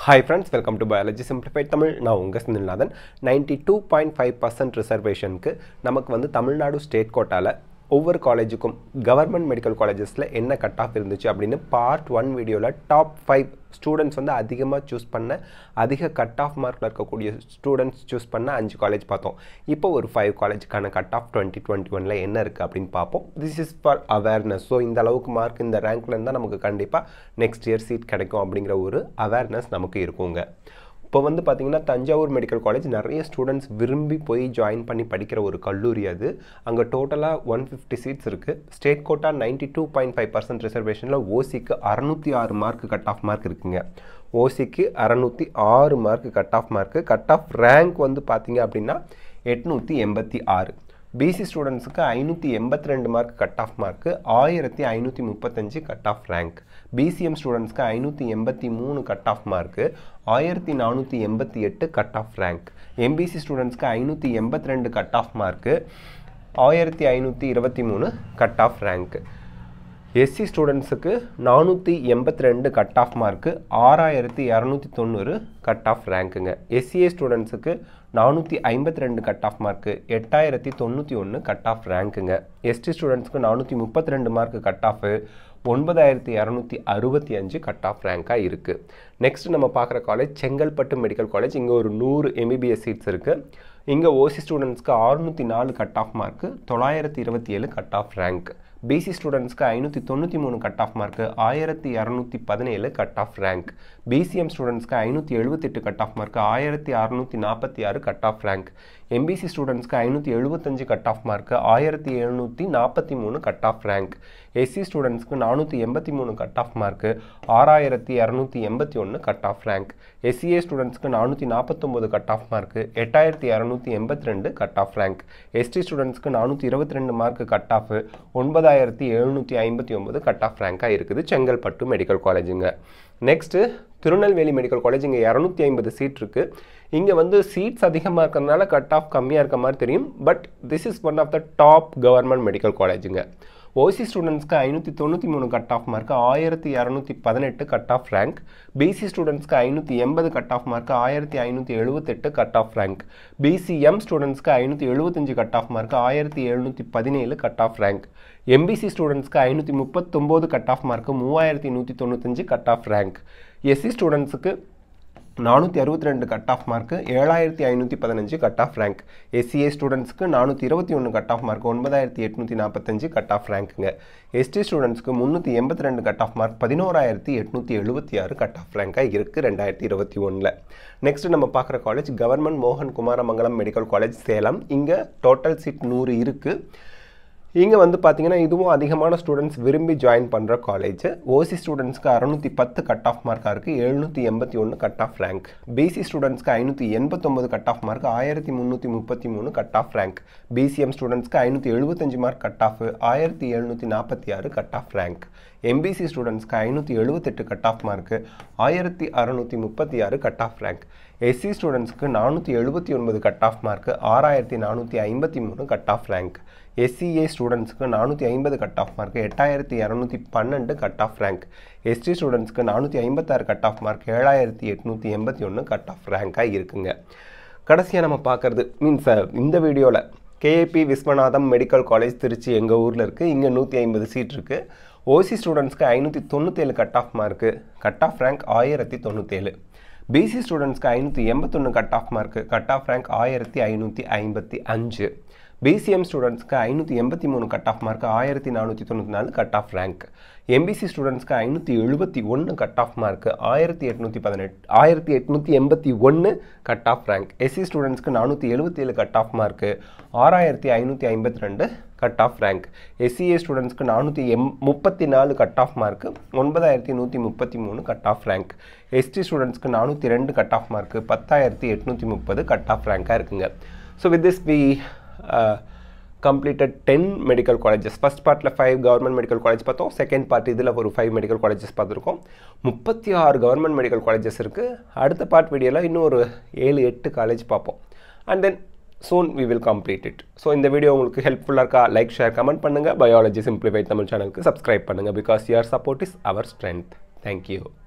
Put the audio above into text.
hi friends welcome to biology simplified Tamil நான் உங்கள் Senthilnathan ninety two point five percent ரிசர்வேஷனுக்கு நமக்கு வந்து தமிழ்நாடு ஸ்டேட் கோட்டாவில் ஒவ்வொரு காலேஜுக்கும் கவர்மெண்ட் மெடிக்கல் காலேஜஸில் என்ன கட் ஆஃப் இருந்துச்சு அப்படின்னு பார்ட் ஒன் வீடியோவில் டாப் ஃபைவ் ஸ்டூடெண்ட்ஸ் வந்து அதிகமாக சூஸ் பண்ண அதிக கட் ஆஃப் மார்க்கில் இருக்கக்கூடிய ஸ்டூடெண்ட்ஸ் சூஸ் பண்ண அஞ்சு காலேஜ் பார்த்தோம் இப்போ ஒரு ஃபைவ் காலேஜுக்கான கட் ஆஃப் டுவெண்ட்டி டுவெண்ட்டி ஒனில் என்ன இருக்குது அப்படின்னு பார்ப்போம் this is for awareness so இந்த அளவுக்கு மார்க் இந்த ரேங்க்ல இருந்தால் நமக்கு கண்டிப்பாக நெக்ஸ்ட் இயர் சீட் கிடைக்கும் அப்படிங்கிற ஒரு அவேர்னஸ் நமக்கு இருக்குங்க இப்போ வந்து பார்த்திங்கன்னா தஞ்சாவூர் மெடிக்கல் காலேஜ் நிறைய ஸ்டூடெண்ட்ஸ் விரும்பி போய் ஜாயின் பண்ணி படிக்கிற ஒரு கல்லூரி அது அங்கே டோட்டலாக ஒன் ஃபிஃப்டி சீட்ஸ் இருக்குது state quota ninety two point five percent ரிசர்வேஷனில் ஓசிக்கு அறநூற்றி ஆறு மார்க் கட் ஆஃப் மார்க் இருக்குங்க ஓசிக்கு அறநூற்றி ஆறு mark cut off mark cut off rank வந்து பார்த்தீங்க அப்படின்னா எட்நூற்றி எண்பத்தி ஆறு பிசி ஸ்டூடெண்ட்ஸுக்கு ஐநூற்றி எண்பத்தி ரெண்டு மார்க் கட் ஆஃப் மார்க்கு ஆயிரத்தி ஐநூற்றி முப்பத்தஞ்சு கட் ஆஃப் ரேங்க் பிசிஎம் ஸ்டூடெண்ட்ஸ்க்கு ஐநூற்றி எண்பத்தி மூணு கட் ஆஃப் மார்க்கு ஆயிரத்தி நானூற்றி எண்பத்தி எட்டு கட் ஆஃப் ரேங்க் எம்பிசி ஸ்டூடெண்ட்ஸ்க்கு ஐநூற்றி எண்பத்தி ரெண்டு கட் ஆஃப் மார்க்கு ஆயிரத்தி ஐநூற்றி இருபத்தி மூணு கட் ஆஃப் ரேங்க்கு எஸ்சி ஸ்டூடெண்ட்ஸுக்கு நானூற்றி எண்பத்தி ரெண்டு கட் ஆஃப் மார்க்கு ஆறாயிரத்தி இரநூத்தி தொண்ணூறு கட் ஆஃப் ரேங்க்குங்க எஸ்சிஏ ஸ்டூடெண்ட்ஸுக்கு நானூற்றி ஐம்பத்தி ரெண்டு கட் ஆஃப் மார்க்கு எட்டாயிரத்தி தொண்ணூற்றி ஒன்று கட் ஆஃப் ரேங்க்குங்க எஸ்டி ஸ்டூடெண்ட்ஸ்க்கு நானூற்றி முப்பத்தி ரெண்டு மார்க்கு கட் ஆஃபு ஒன்பதாயிரத்தி இரநூத்தி அறுபத்தி அஞ்சு கட் ஆஃப் ரேங்காக இருக்குது நெக்ஸ்ட் நம்ம பார்க்குற காலேஜ் செங்கல்பட்டு மெடிக்கல் காலேஜ் இங்கே ஒரு நூறு எம்பிபிஎஸ் சீட்ஸ் இருக்குது இங்கே ஓசி ஸ்டூடெண்ட்ஸ்க்கு அறுநூற்றி நாலு கட் ஆஃப் மார்க்கு தொள்ளாயிரத்தி இருபத்தி ஏழு கட் ஆஃப் ரேங்க் பிசி ஸ்டூடெண்ட்ஸ்க்கு ஐநூற்றி தொண்ணூற்றி மூணு கட் ஆஃப் மார்க்கு ஆயிரத்தி இரநூத்தி பதினேழு கட் ஆஃப் ரேங்க் பிசிஎம் ஸ்டூடெண்ட்ஸ்க்கு ஐநூற்றி எழுபத்தெட்டு கட் ஆஃப் மார்க்கு ஆயிரத்தி அறநூற்றி நாற்பத்தி ஆறு கட் ஆஃப் ரேங்க் எம்பிசி ஸ்டூடெண்ட்ஸ்க்கு ஐநூற்றி எழுபத்தஞ்சு கட் ஆஃப் மார்க்கு ஆயிரத்தி எழுநூற்றி நாற்பத்தி மூணு கட் ஆஃப் ரேங்க் எஸ்சி ஸ்டூடெண்ட்ஸ்க்கு நானூற்றி எண்பத்தி மூணு கட் ஆஃப் மார்க்கு ஆறாயிரத்தி இரநூத்தி எண்பத்தி ஒன்று கட் ஆஃப் ரேங்க் எஸ்சிஏ ஸ்டூடெண்ட்ஸ்க்கு நானூற்றி நாற்பத்தொம்போது கட் ஆஃப் மார்க்கு எட்டாயிரத்தி இரநூத்தி எண்பத்தி ரெண்டு கட் ஆஃப் ரேங்க் எஸ்டி ஸ்டூடெண்ட்ஸ்க்கு நானூற்றி இருபத்தி ரெண்டு மார்க்கு கட் ஆஃப் ஒன்பதாயிரத்தி எழுநூற்றி ஐம்பத்தி ஒம்பது கட் ஆஃப் ரேங்காக இருக்குது செங்கல்பட்டு மெடிக்கல் காலேஜுங்க நெக்ஸ்ட்டு திருநெல்வேலி மெடிக்கல் காலேஜ் இங்கே இரநூத்தி ஐம்பது சீட் இருக்குது இங்கே வந்து சீட்ஸ் அதிகமாக இருக்கிறதுனால கட் ஆஃப் கம்மியாக இருக்க மாதிரி தெரியும் but this is one of the top government medical காலேஜுங்க ஓசி ஸ்டூடெண்ட்ஸ்க்கு ஐநூற்றி தொண்ணூற்றி மூணு கட் ஆஃப் மார்க் ஆயிரத்தி இரநூத்தி பதினெட்டு கட் ஆஃப் ரேங்க் பிசி ஸ்டூடெண்ட்ஸ்க்கு ஐநூற்றி எண்பது கட் ஆஃப் மார்க் ஆயிரத்தி ஐநூற்றி எழுபத்தெட்டு கட் ஆஃப் ரேங்க் பிசிஎம் ஸ்டூடெண்ட்ஸ்க்கு ஐநூற்றி எழுபத்தஞ்சு கட் ஆஃப் மார்க் ஆயிரத்தி எழுநூற்றி பதினேழு கட் ஆஃப் ரேங்க் எம்பிசி ஸ்டூடெண்ட்ஸ்க்கு ஐநூற்றி முப்பத்தொம்போது கட் ஆஃப் மார்க் மூவாயிரத்தி நூற்றி தொண்ணூத்தஞ்சு கட் ஆஃப் ரேங்க் எஸ்சி ஸ்டூடெண்ட்ஸுக்கு நானூற்றி அறுபத்தி ரெண்டு கட் ஆஃப் மார்க்கு ஏழாயிரத்தி ஐநூற்றி பதினஞ்சு கட் ஆஃப் ரேங்க் எஸ்சிஏ ஸ்டூடெண்ட்ஸ்க்கு நானூற்றி இருபத்தி ஒன்று கட் ஆஃப் மார்க் ஒன்பதாயிரத்தி எட்நூற்றி நாற்பத்தஞ்சு கட் ஆஃப் ரேங்க்குங்க எஸ்டி ஸ்டூடெண்ட்ஸ்க்கு முந்நூற்றி எண்பத்தி ரெண்டு கட் ஆஃப் மார்க் பதினோராயிரத்தி எட்நூற்றி எழுபத்தி ஆறு கட் ஆஃப் ரேங்காக இருக்குது ரெண்டாயிரத்தி இருபத்தி ஒன்றில் நெக்ஸ்ட் நம்ம பார்க்குற காலேஜ் கவர்மெண்ட் மோகன் குமாரமங்கலம் மெடிக்கல் காலேஜ் சேலம் இங்கே டோட்டல் சீட் நூறு இருக்குது இங்கே வந்து பார்த்தீங்கன்னா இதுவும் அதிகமான ஸ்டூடெண்ட்ஸ் விரும்பி ஜாயின் பண்ணுற காலேஜ் ஓசி ஸ்டூடெண்ட்ஸ்க்கு அறுநூற்றி பத்து கட் ஆஃப் மார்க்காக இருக்குது எழுநூற்றி எண்பத்தி ஒன்று கட் ஆஃப் ரேங்க் பிசி ஸ்டூடெண்ட்ஸ்க்கு ஐநூற்றி எண்பத்தொம்பது கட் ஆஃப் மார்க் ஆயிரத்தி முந்நூற்றி முப்பத்தி மூணு கட் ஆஃப் ரேங்க் பிசிஎம் ஸ்டூடெண்ட்ஸ்க்கு ஐநூற்றி எழுபத்தஞ்சு மார்க் கட் ஆஃப் ஆயிரத்தி எழுநூற்றி நாற்பத்தி ஆறு கட் ஆஃப் ரேங்க் எம்பிசி ஸ்டூடெண்ட்ஸ்க்கு ஐநூற்றி எழுபத்தெட்டு கட் ஆஃப் மார்க்கு ஆயிரத்தி அறநூற்றி முப்பத்தி ஆறு கட் ஆஃப் ரேங்க் எஸ்சி ஸ்டூடெண்ட்ஸ்க்கு நானூற்றி எழுபத்தி ஒன்பது கட் ஆஃப் மார்க்கு ஆறாயிரத்தி நானூற்றி ஐம்பத்தி மூணு கட் ஆஃப் ரேங்க் எஸ்சிஏ ஸ்டூடெண்ட்ஸ்க்கு நானூற்றி ஐம்பது கட் ஆஃப் மார்க் எட்டாயிரத்தி இரநூத்தி பன்னெண்டு கட் ஆஃப் ரேங்க் எஸ்டி ஸ்டூடெண்ட்ஸ்க்கு நானூற்றி ஐம்பத்தாறு கட் ஆஃப் மார்க் ஏழாயிரத்தி எட்நூற்றி எண்பத்தி ஒன்று கட் ஆஃப் ரேங்காக இருக்குங்க கடைசியாக நம்ம பார்க்குறது மீன்ஸ் இந்த வீடியோவில் KAP Viswanatham medical college Trichy எங்கள் ஊரில் இருக்குது இங்கே நூற்றி ஐம்பது சீட் இருக்குது ஓசி ஸ்டூடெண்ட்ஸ்க்கு ஐநூற்றி தொண்ணூற்றேழு cut off mark cut off rank ஆயிரத்தி தொண்ணூற்றேழு பிசி ஸ்டூடெண்ட்ஸ்க்கு ஐநூற்றி எண்பத்தொன்று cut off mark cut off rank ஆயிரத்தி ஐநூற்றி ஐம்பத்தி அஞ்சு பிசிஎம் ஸ்டூடெண்ட்ஸ்க்கு ஐநூற்றி எண்பத்தி மூணு கட் ஆஃப் மார்க் ஆயிரத்தி நானூற்றி தொண்ணூற்றி நாலு கட் ஆஃப் ரேங்க் எம்பிசி ஸ்டூடெண்ட்ஸ்க்கு ஐநூற்றி எழுபத்தி ஒன்று கட் ஆஃப் மார்க் ஆயிரத்தி எட்நூற்றி பதினெட்டு ஆயிரத்தி எட்நூற்றி எண்பத்தி ஒன்று கட் ஆஃப் ரேங்க் எஸ்சி ஸ்டூடெண்ட்ஸ்க்கு நானூற்றி எழுபத்தி ஏழு கட் ஆஃப் மார்க்கு ஆறாயிரத்தி ஐநூற்றி ஐம்பத்தி ரெண்டு கட் ஆஃப் ரேங்க் எஸ்சிஏ ஸ்டூடெண்ட்ஸ்க்கு நானூற்றி எம் முப்பத்தி நாலு கட் ஆஃப் மார்க்கு ஒன்பதாயிரத்தி நூற்றி முப்பத்தி மூணு கட் ஆஃப் ரேங்க் எஸ்டி ஸ்டூடெண்ட்ஸ்க்கு நானூற்றி ரெண்டு கட் ஆஃப் மார்க்கு பத்தாயிரத்தி எட்நூற்றி முப்பது கட் ஆஃப் ரேங்காக இருக்குங்க so with this we completed ten medical colleges first பார்ட்டில் ஃபைவ் கவர்மெண்ட் மெடிக்கல் காலேஜ் பார்த்தோம் செகண்ட் பார்ட் இதில் ஒரு ஃபைவ் மெடிக்கல் காலேஜஸ் பார்த்துருக்கோம் முப்பத்தி ஆறு கவர்மெண்ட் மெடிக்கல் காலேஜஸ் இருக்குது அடுத்த பார்ட் வீடியோவில் இன்னும் ஒரு ஏழு எட்டு காலேஜ் பார்ப்போம் and then soon we will complete it so இந்த வீடியோ உங்களுக்கு ஹெல்ப்ஃபுல்லாக இருக்கா லைக் ஷேர் கமெண்ட் பண்ணுங்கள் பயாலஜி சிம்பிளிஃபை தமிழ் சேனலுக்கு சப்ஸ்கிரைப் பண்ணுங்கள் because your support is our strength thank you